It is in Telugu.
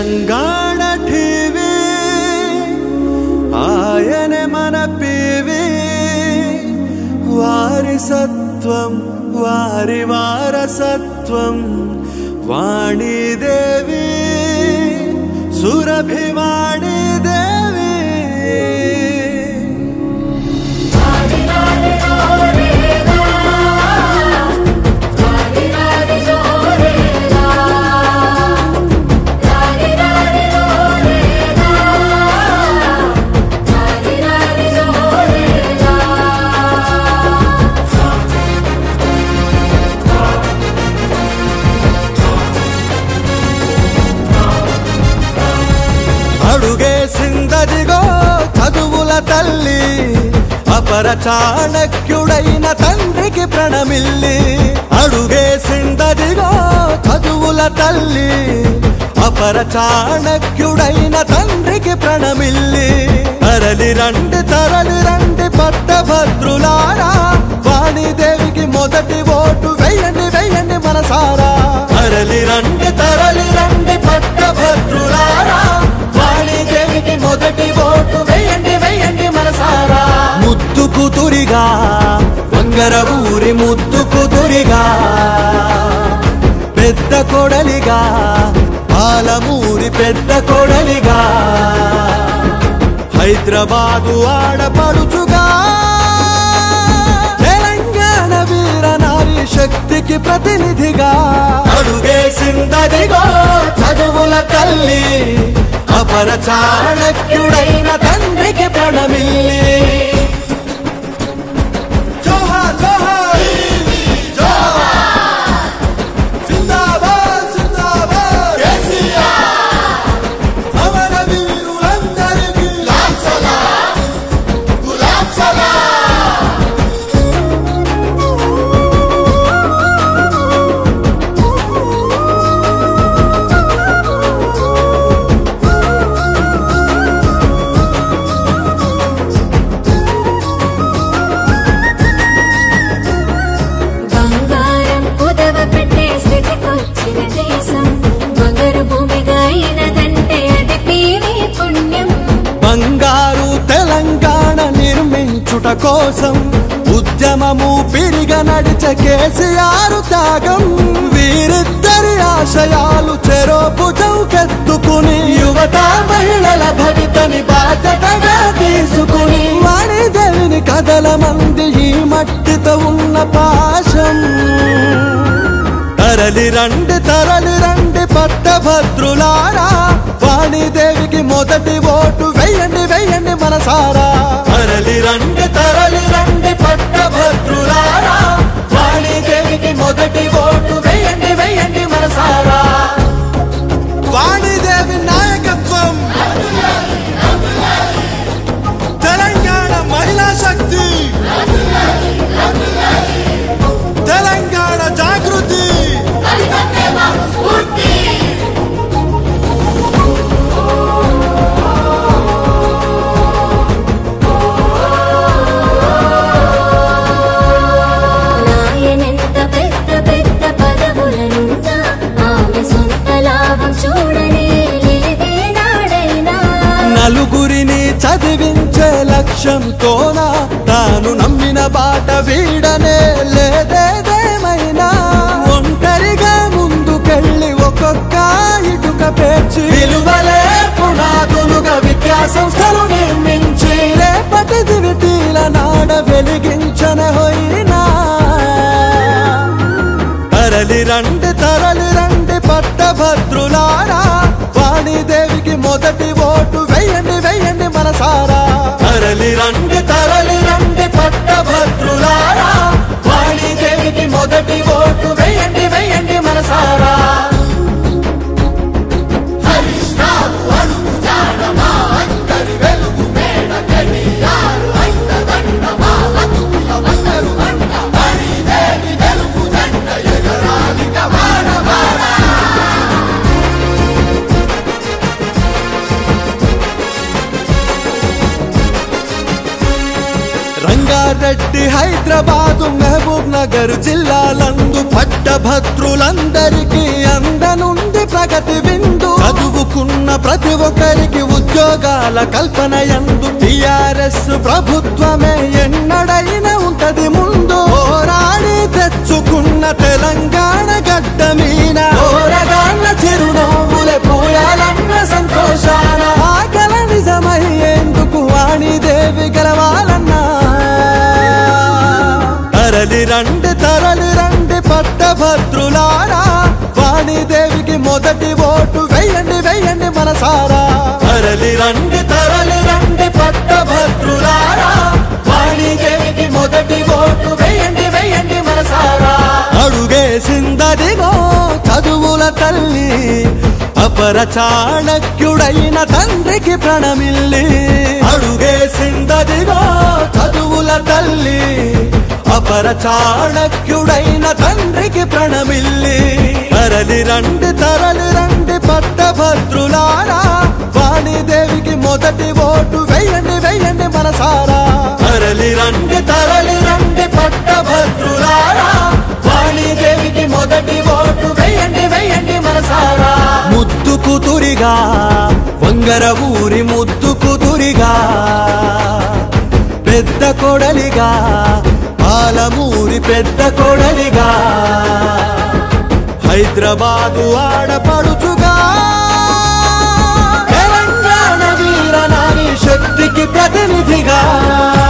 తెలంగాణ ఠీవీ ఆయన మన పీవి వారిసత్వం వారి వారసత్వం వాణీదేవి సురభివాణి దేవి అడుగేసిందదిగో చదువుల తల్లి అపర చాణక్యుడైన తండ్రికి ప్రణమిల్లి అడుగేసిందదిగో చదువుల తల్లి అపర చాణక్యుడైన తండ్రికి ప్రణమిల్లి తరలి రండి తరలి రండి పట్టభద్రులారా వాణిదేవికి మొదటి ఓటు వెయ్యండి వెయ్యండి మనసారా తరలి రండి తరలి రండి పట్టభద్రులారా వాణిదేవికి మొదటి ఓటు వెయ్యండి వెయ్యండి మనసారా ముద్దు కుతురిగా వంగర ఊరి ముద్దు కుతురిగా పెద్ద కొడలిగా పాలమూరి పెద్ద కొడలిగా హైదరాబాదు ఆడపడుచుగా తెలంగాణ వీర నారీ శక్తికి ప్రతినిధిగా అడుగేసిందదిగో చదువుల తల్లి అపర చాణక్యుడైన తండ్రికి ప్రణమిల్లి జోహార్ జోహార్ జోహార్ జిందాబాద్ జిందాబాద్ కేసీఆర్ అమర వీరులందరికీ లాల్ సలాం గులాబ్ సలాం బంగారం కుదవ పెట్టే స్థితికొచ్చిన దేశం బంగారు భూమిగా అయినదంటే అది పీవే పుణ్యం బంగారు తెలంగాణ నిర్మించుట కోసం ఉద్యమము పిరిగ నడిచ కేసీఆర్ త్యాగం వీరిద్దరి ఆశయాలు చెరోపు చౌకెత్తుకుని యువత మహిళల భవితని బాధ్యతగా తీసుకుని వాణిదేవిని కథల మంది ఈ మట్టితో ఉన్న పాశం తరలి రండి తరలి రండి పట్టభద్రులారా వాణిదేవికి మొదటి ఓటు వెయ్యండి వెయ్యండి మనసారా తరలి రండి తరలి రండి పట్టభద్రులారా వాణిదేవికి మొదటి ఓటు వెయ్యండి వెయ్యండి మనసారా వాణిదేవి నాయకత్వం తెలంగాణ మహిళా శక్తి తెలంగాణ జాగృతి నాయనెంత పెద్ద పెద్ద పదవులనున్నా ఆమె సొంత లాభం చూడనే లేదే నాడైనా నలుగురిని చదివించే లక్ష్యంతోన తాను నమ్మిన బాట వీడనే లేదేదేమైనా ఒంటరిగా ముందుకెళ్ళి ఒక్కొక్క ఇటుక పేర్చి విలువలే పునాదులుగా విద్యా సంస్థలు నిర్మించి రేపటి దివిటీల నాడ వెలిగించన హోయినా తరలి రండి తరలి రండి పట్టభద్రులారా వాణిదేవికి మొదటి ఓటు వెయ్యండి వెయ్యండి మనసారా తరలి రండి తరలి రండి పట్టభద్రులారా వాణిదేవికి మొదటి ఓటు వెయ్యండి వెయ్యండి మనసారా రంగారెడ్డి హైదరాబాద్ హైదరాబాదు మహబూబ్ నగర్ జిల్లాలందు పట్టభద్రులందరికీ అందనుంది ప్రగతి విందు చదువుకున్న ప్రతి ఒక్కరికి ఉద్యోగాల కల్పన ఎందు టిఆర్ఎస్ ప్రభుత్వమే ఎన్నడైన ఉంటది ముందు పోరాడి తెచ్చుకున్న తెలంగాణ గడ్డ మీద పోరగాళ్ళ చిరునవ్వులే పోయాలన్న సంతోషాన ఆకల నిజమయ్యేందుకు వాణిదేవి గెలవాలన్నా తరలి రండి తరలి రండి పట్టభద్రులారా వాణిదేవికి మొదటి ఓటు వెయ్యండి వెయ్యండి మనసారా తరలి రండి తరలి రండి పట్టభద్రులారా వాణిదేవికి మొదటి ఓటు వెయ్యండి వెయ్యండి మనసారా అడుగేసిందదిగో చదువుల తల్లి అపర చాణక్యుడైన తండ్రికి ప్రణమిల్లి అడుగేసిందదిగో చదువుల తల్లి అపర చాణక్యుడైన తండ్రికి ప్రణమిల్లి తరలి రండి తరలి రండి పట్టభద్రులారా వాణిదేవికి మొదటి ఓటు వెయ్యండి వెయ్యండి మనసారా తరలి రండి తరలి రండి పట్టభద్రులారా వాణిదేవికి మొదటి ఓటు వెయ్యండి వెయ్యండి మనసారా ముద్దు కుతురిగా వంగర ఊరి ముద్దు కుతురిగా పెద్ద కొడలిగా పాలమూరి పెద్ద కొడలిగా హైదరాబాదు ఆడపడుచుగా తెలంగాణ వీర నారీ శక్తికి ప్రతినిధిగా